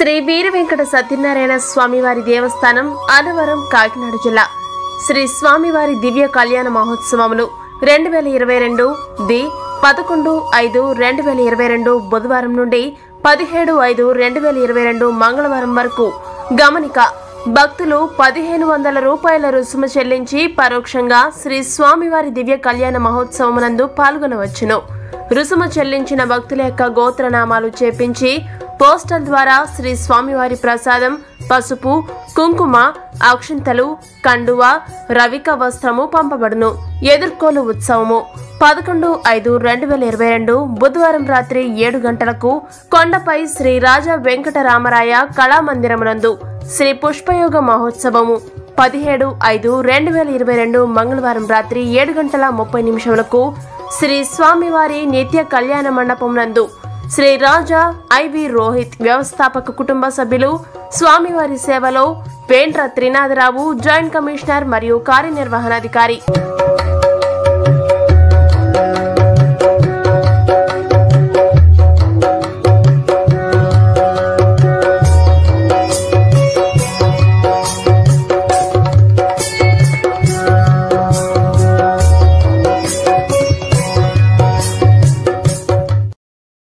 శ్రీ వీర వెంకట సత్యనారాయణ స్వామివారి దేవస్థానం అనవరం కాకినాడ జిల్లా శ్రీ స్వామివారి దివ్య కళ్యాణ మహోత్సవములు రెండు వేల ఇరవై రెండు ది పదకొండు ఐదు రెండు వేల ఇరవై రెండు బుధవారం నుండి పదిహేడు ఐదు రెండు వేల ఇరవై రెండు మంగళవారం వరకు గమనిక భక్తులు పదిహేను వందల రూపాయల రుసుము చెల్లించి పరోక్షంగా శ్రీ స్వామివారి దివ్య కళ్యాణ మహోత్సవమునందు పాల్గొనవచ్చును రుసుము చెల్లించిన భక్తుల యొక్క గోత్రనామాలు చేపించి పోస్టల్ ద్వారా శ్రీ స్వామివారి ప్రసాదం పసుపు కుంకుమ అక్షింతలు కండువ రవిక వస్త్రము పంపబడును ఎదుర్కోలు ఉత్సవము పదకొండు ఐదు రెండు వేల ఇరవై రెండు బుధవారం రాత్రి ఏడు గంటలకు కొండపై శ్రీ రాజా వెంకటరామరాయ కళామందిరమునందు శ్రీ పుష్పయోగ మహోత్సవము పదిహేడు ఐదు రెండు వేల ఇరవై రెండు మంగళవారం రాత్రి ఏడు గంటల ముప్పై నిమిషములకు శ్రీ స్వామివారి నిత్య కళ్యాణ మండపం నందు శ్రీ రాజా ఐవి రోహిత్ వ్యవస్థాపక కుటుంబ సభ్యులు స్వామివారి సేవలో వేంట్ర త్రినాథరావు జాయింట్ కమిషనర్ మరియు కార్యనిర్వహణాధికారి